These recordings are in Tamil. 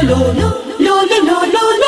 lo lo lo lo lo lo lo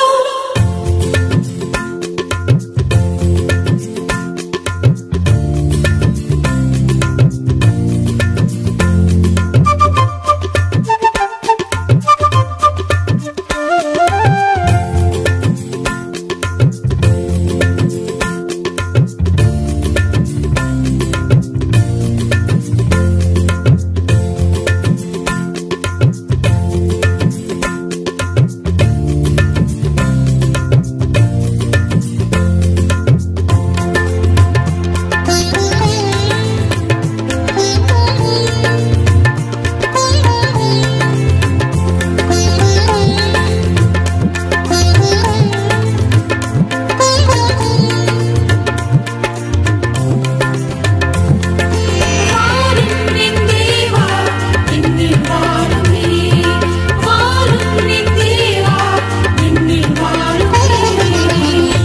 வாரும் நின் தேவா என்னில் வாருமே வாரும் நின் தேவா என்னில் வாருமே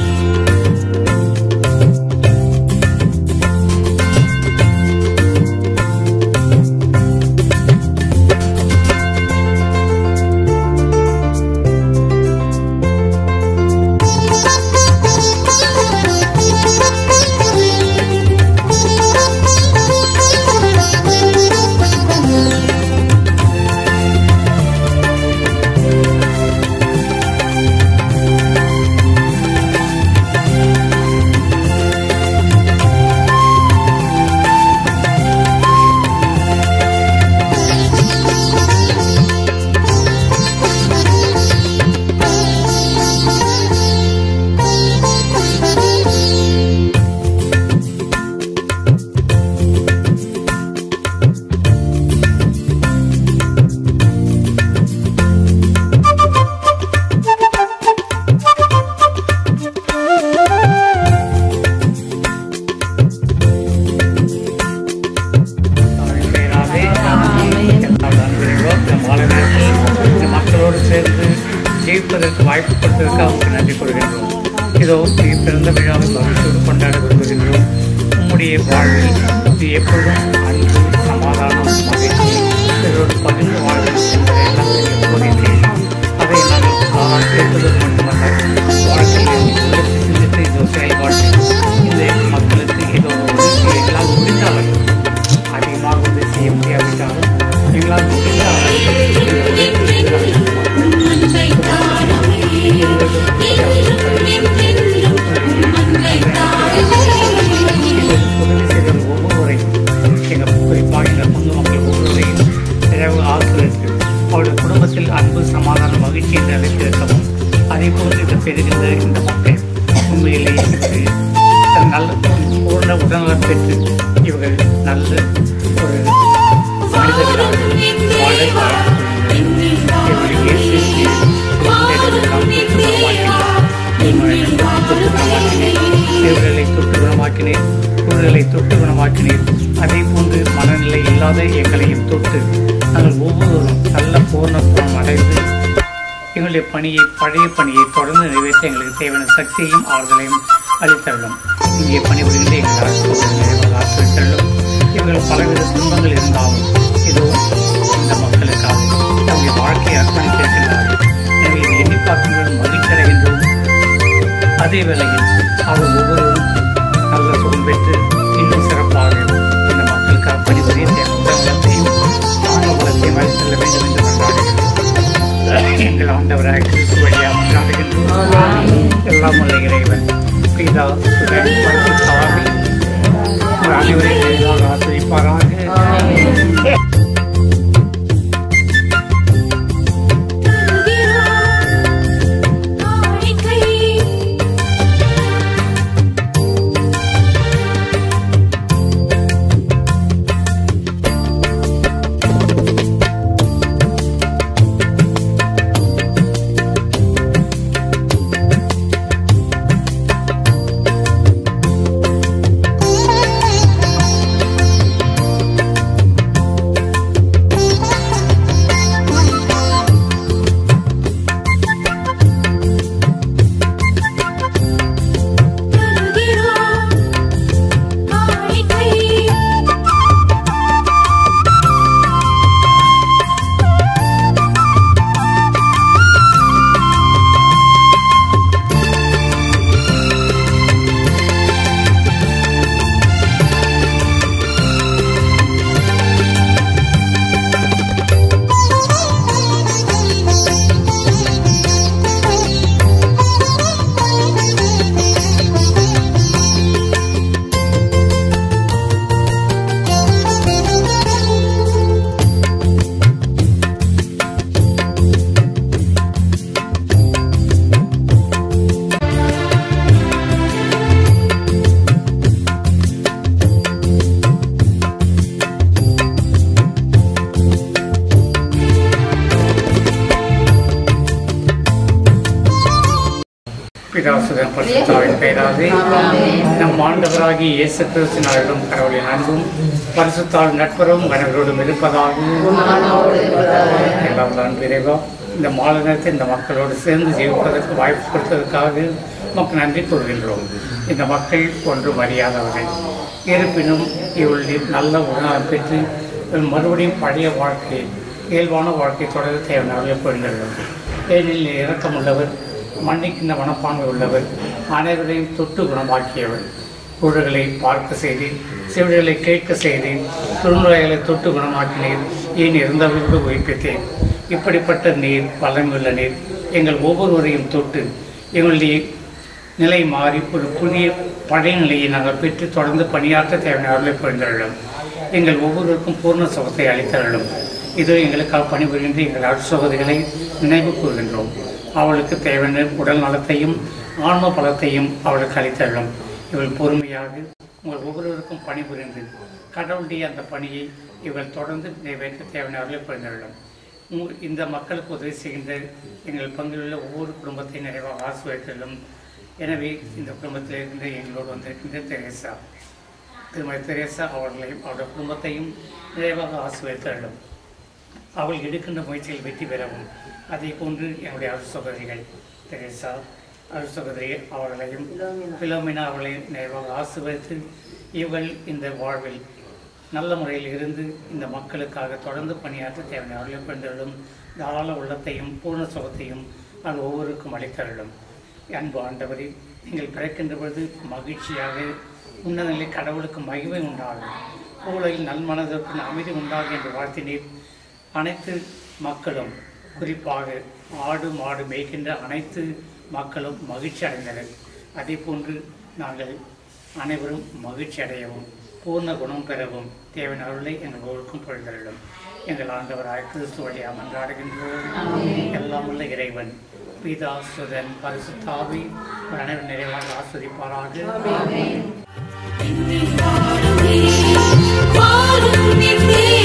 பெயராலே எல்லா நண்பர்களும் இந்த மாலை நேரத்தில் இந்த மக்களோடு சேர்ந்து ஜெயிப்பதற்கு வாய்ப்பு கொடுத்ததற்கு அவங்களுக்கு நன்றி கூறுகின்றோம் இதோ நீ பிறந்த விழாவை மகிழ்ச்சியோடு கொண்டாட விரும்புகின்றோம் உம்முடைய வாழ்வில் இது எப்பொழுதும் அன்பு சமாதானம் மகிழ்ச்சி இதோடு பகிர்ந்து வாழ்வது என்பதை எல்லாம் நீங்கள் கூறினீர்கள் அதை நாங்கள் காண கேட்பது மட்டுமல்ல வாழ்க்கையில் உங்களுக்கு சிந்தித்து இதோ செயல்பாடு இந்த மக்களுக்கு இதோ ஒரு எங்களால் முடிந்தார்கள் அதிகமாக உதவி செய்ய முடியாவிட்டாலும் எங்களால் முடிந்த அளவுக்கு இந்த உதவி செய்கிறார்கள். அன்பை தாருமே என்றும் என்றென்றும் அன்பை தாருமே இது உதவி செய்கிற ஒவ்வொருவரையும் எங்கள் குறிப்பாக எங்கள் சொந்த மக்கள் ஒவ்வொருவரையும் நிறைவு ஆசிரியருக்கு அவருடைய குடும்பத்தில் அன்பு சமாதானம் மகிழ்ச்சி என்று அழைத்திருக்கவும் அதே போன்று இந்த பெறுகின்ற இந்த மக்கள் உண்மையிலேயே இவர்கள் நல்ல பூர்ண உடல்நலம் பெற்று இவர்கள் நல்ல ஒரு மனிதர்களாக வாழ வாழ்த்துகிறேன். இவர்கள் இயேசு கிறிஸ்துவின் இடமெல்லாம் தொட்டு குணமாக்கினீர். இவர்களை தொட்டு குணமாக்கினேன் சூழ்நிலை தொட்டு குணமாக்கினேன் அதே போன்று மனநிலை இல்லாத எங்களையும் தொட்டு நாங்கள் ஒவ்வொருவரும் நல்ல பூர்ண குணம் அடைந்து எங்களுடைய பணியை பழைய பணியை தொடர்ந்து நிறைவேற்ற எங்களுக்கு தேவையான சக்தியையும் ஆறுதலையும் அளித்தள்ளும் இங்கே பணிபுரிகின்ற எங்கள் அரசு ஆற்றித்தள்ளும் இவர்கள் பலவித துன்பங்கள் இருந்தாலும் இதோ இந்த மக்களுக்காக தங்களுடைய வாழ்க்கையை அர்ப்பணித்திருக்கின்றார்கள் எனவே இதை எண்ணி பார்க்கும்போது மகிழ்ச்சி அடைகின்றோம் அதே வேளையில் அவர் ஒவ்வொருவரும் நல்ல சுகம் பெற்று இன்னும் சிறப்பாக இந்த மக்களுக்காக பணிபுரிய உடல்நலத்தையும் ஆணவலத்தையும் வழி செல்ல வேண்டும் என்று கொண்டாடுகிறேன் எங்கள் ஆண்டவராக கிறிஸ்து வழியாக கொண்டாடுகின்றோம் எல்லாம் உள்ள இறைவன் பிதா சுதன் பரிசுத்தாவி உங்கள் அனைவரையும் எளிதாக ஆசிரிப்பாராக Thank பிதாசுதன் பரிசுத்தாவின் பெயராலே நம் ஆண்டவராகிய இயேசு கிறிஸ்தினாரிடம் கடவுளின் அன்பும் பரிசுத்தால் நட்புறவும் கணவரோடும் இருப்பதாகவும் எல்லாம் தான் விரைவா இந்த மாலை நேரத்தில் இந்த மக்களோடு சேர்ந்து ஜீவிப்பதற்கு வாய்ப்பு கொடுத்ததற்காக நமக்கு நன்றி கூறுகின்றோம் இந்த மக்கள் ஒன்றும் அறியாதவர்கள் இருப்பினும் இவர்கள் நல்ல உணவு பெற்று இவர்கள் மறுபடியும் பழைய வாழ்க்கை இயல்பான வாழ்க்கை தொடர தேவையான பெறுகிறார்கள் ஏனெனில் இரக்கமுள்ளவர் மன்னிக்கின்ற மனப்பான்மை உள்ளவர் அனைவரையும் தொட்டு குணமாக்கியவர் குழல்களை பார்க்க செய்து செவிடுகளை கேட்க செய்து துருநுரைகளை தொட்டு குணமாக்கினீர் ஏன் இருந்தவர்களோடு உயிர்ப்பித்தேன் இப்படிப்பட்ட நீர் வல்லமையுள்ள நீர் எங்கள் ஒவ்வொருவரையும் தொட்டு எங்களுடைய நிலை மாறி ஒரு புதிய பழைய நிலையை நாங்கள் பெற்று தொடர்ந்து பணியாற்ற தேவையான அருளை புரிந்தருளும் எங்கள் ஒவ்வொருவருக்கும் பூர்ண சுகத்தை அளித்தருளும் இதோ எங்களுக்காக பணிபுரிகின்ற எங்கள் அற்சோகதிகளை நினைவு கூறுகின்றோம் அவளுக்கு தேவையான உடல் நலத்தையும் ஆன்ம பலத்தையும் அவளுக்கு அளித்தருளும் இவள் பொறுமையாக உங்கள் ஒவ்வொருவருக்கும் பணிபுரிந்து கடவுளுடைய அந்த பணியை இவள் தொடர்ந்து நிறைவேற்ற தேவையான அருளை புரிந்தருளும் உங்க- இந்த மக்களுக்கு உதவி செய்கின்ற எங்கள் பங்கில் உள்ள ஒவ்வொரு குடும்பத்தையும் நிறைவாக ஆசிர்வதித்தலும் எனவே இந்த குடும்பத்தில் இருக்கின்ற எங்களோடு வந்திருக்கின்ற தெரேசா திருமதி தெரேசா அவர்களையும் அவருடைய குடும்பத்தையும் நிறைவாக ஆசிர்வதித்தலும் அவள் எடுக்கின்ற முயற்சியில் வெற்றி பெறவும் அதே போன்று என்னுடைய அரசு சகோதரிகள் தெரேசா அரசு சகோதரி அவர்களையும் பிலோமினா அவர்களையும் நிறைவாக ஆசிர்வதித்து இவள் இந்த வாழ்வில் நல்ல முறையில் இருந்து இந்த மக்களுக்காக தொடர்ந்து பணியாற்ற தேவையான அவர்களை பெண்களும் தாராள உள்ளத்தையும் பூர்ண சுகத்தையும் அது ஒவ்வொருக்கும் அளித்தருளும் அன்பு ஆண்டவரே நீங்கள் பிறக்கின்ற பொழுது மகிழ்ச்சியாக உன்னதநிலை கடவுளுக்கு மகிமை உண்டாகும் உலகில் நல்மனதற்கு அமைதி உண்டாகும் என்று வாழ்த்தினீர் அனைத்து மக்களும் குறிப்பாக ஆடு மாடு மேய்க்கின்ற அனைத்து மக்களும் மகிழ்ச்சி அடைந்தனர் அதே போன்று நாங்கள் அனைவரும் மகிழ்ச்சி அடையவும் பூர்ண குணம் பெறவும் தேவையான அருளை எங்கள் ஒவ்வொருக்கும் பொழுதரிடும் எங்கள் ஆண்டவராய் கிறிஸ்து வழியாக மன்றாடுகின்றோம் எல்லாம் உள்ள இறைவன் பிதா சுதன் பரிசுத்தாவி அனைவரும் நிறைவாக ஆஸ்வதிப்பாராக வாரும் என் தேவா